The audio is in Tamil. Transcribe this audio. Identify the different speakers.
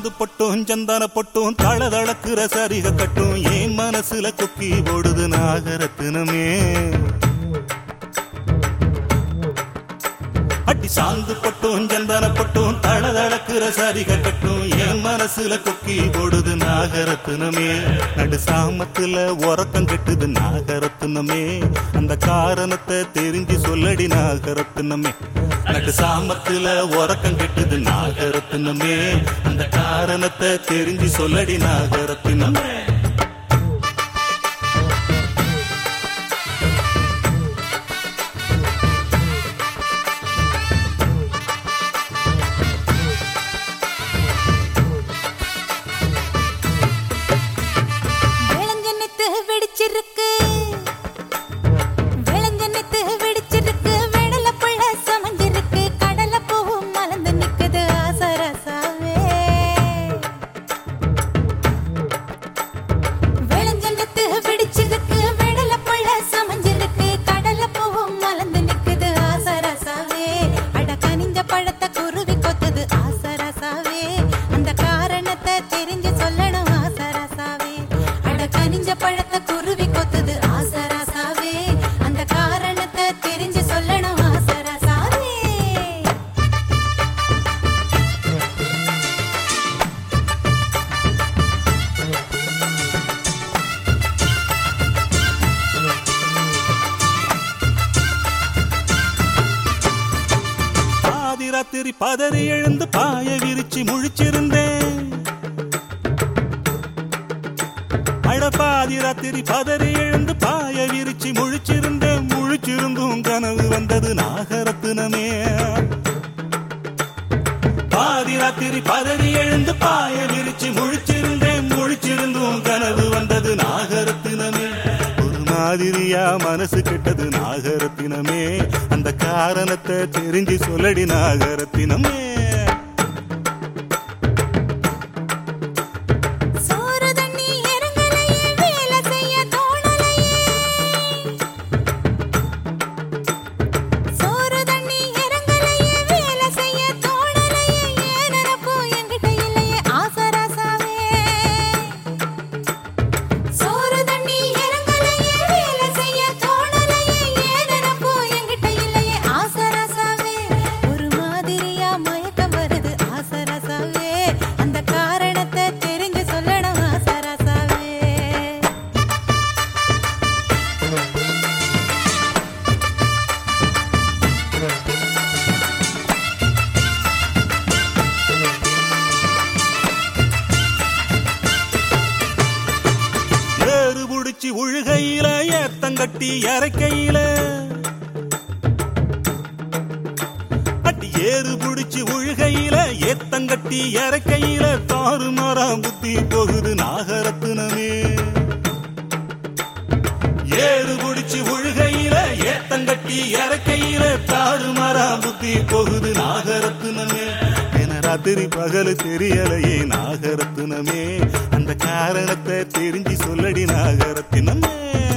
Speaker 1: சாந்து பொட்டும் சந்தன பொட்டும் தள தளக்குற சரிக கட்டும் என் மனசுல கொக்கி ஓடுது நாகரத்தினமே அடி சாந்து பொட்டும் சந்தன பொட்டும் தள தளக்குற சரிக கட்டும் என் மனசுல கொக்கி ஓடுது நாகரத்தினமே நடு சாமத்துல உறக்கம் கெட்டுது நாகரத்தினமே அந்த காரணத்தை தெரிஞ்சு சொல்லடி நாகரத்தினமே நடு சாமத்துல உறக்கம் கெட்டுது நாகரத்தினமே அந்த காரணத்தை தெரிஞ்சு சொல்லடி நாகரத்தினமே
Speaker 2: விளஞ்செண்ணெத்து வெடிச்சிருக்கு விளஞ்செண்ணெத்து வெடிச்சிருக்கு வெடல புள்ள சமஞ்சிருக்கு கடல பூவும் மலர்ந்து நிக்குது ஆசரசாவே விளஞ்செண்ணெத்து வெடிச்சிருக்கு வெடல புள்ள சமஞ்சிருக்கு கடல பூவும் மலர்ந்து நிக்குது ஆசரசாவே அட கனிஞ்ச பழத்தை குருவி கொத்துது ஆசரசாவே அந்த காரணத்தை தெரிஞ்சு சொல்லணும் ஆசரசாவே அட கனிஞ்ச பழத்தை குருவி கொத்துது ஆசரசாவே அந்த காரணத்தை தெரிஞ்சு சொல்லணும் ஆசரசாவே
Speaker 1: பாதி ராத்திரி பதறி எழுந்து பாய விரிச்சு முழிச்சிருந்தேன் அட பாதி ராத்திரி பதறி எழுந்து பாய விரிச்சு முழிச்சிருந்தேன் முழிச்சிருந்தும் கனவு வந்தது நாகரத்தினமே பாதி ராத்திரி பதறி எழுந்து பாய விரிச்சு முழிச்சிருந்தேன் முழிச்சிருந்தும் கனவு வந்தது நாகரத்தினமே ஒரு மாதிரியா மனசு கெட்டது நாகரத்தினமே அந்த காரணத்தை தெரிஞ்சு சொல்லடி நாகரத்தினமே
Speaker 2: சோறு தண்ணி இறங்கலையே வேலை செய்ய தோணலையே சோறு தண்ணி இறங்கலையே வேலை செய்ய தோணலையே ஏன் நினப்போ என்கிட்ட இல்லையே ஆசராசாவே சோறு தண்ணி இறங்கலையே வேலை செய்ய தோணலையே ஏன் நினப்போ என்கிட்ட இல்லையே ஆசராசாவே ஒரு மாதிரியா மயக்கம் வருது ஆசராசாவே அந்த காரணத்தை தெரிஞ்சு சொல்லணும் ஆசராசாவே
Speaker 1: ஏறு புடிச்சு உழுகையில ஏத்தங்கட்டி இறக்கையில அட்டி ஏறு புடிச்சு உழுகையில ஏத்தங்கட்டி இறக்கையில தாறு மரம் புத்தி போகுது நாகரத்தினமே ஏறு புடிச்சு உழுகையில ஏத்தங்கட்டி இறக்கையில தாறு மரம் புத்தி போகுது நாகரத்தினமே என ராத்திரி பகல் தெரியலையே நாகரத்தினமே அந்த காரணத்தை தெரிஞ்சு சொல்லடி நாகரத்தினமே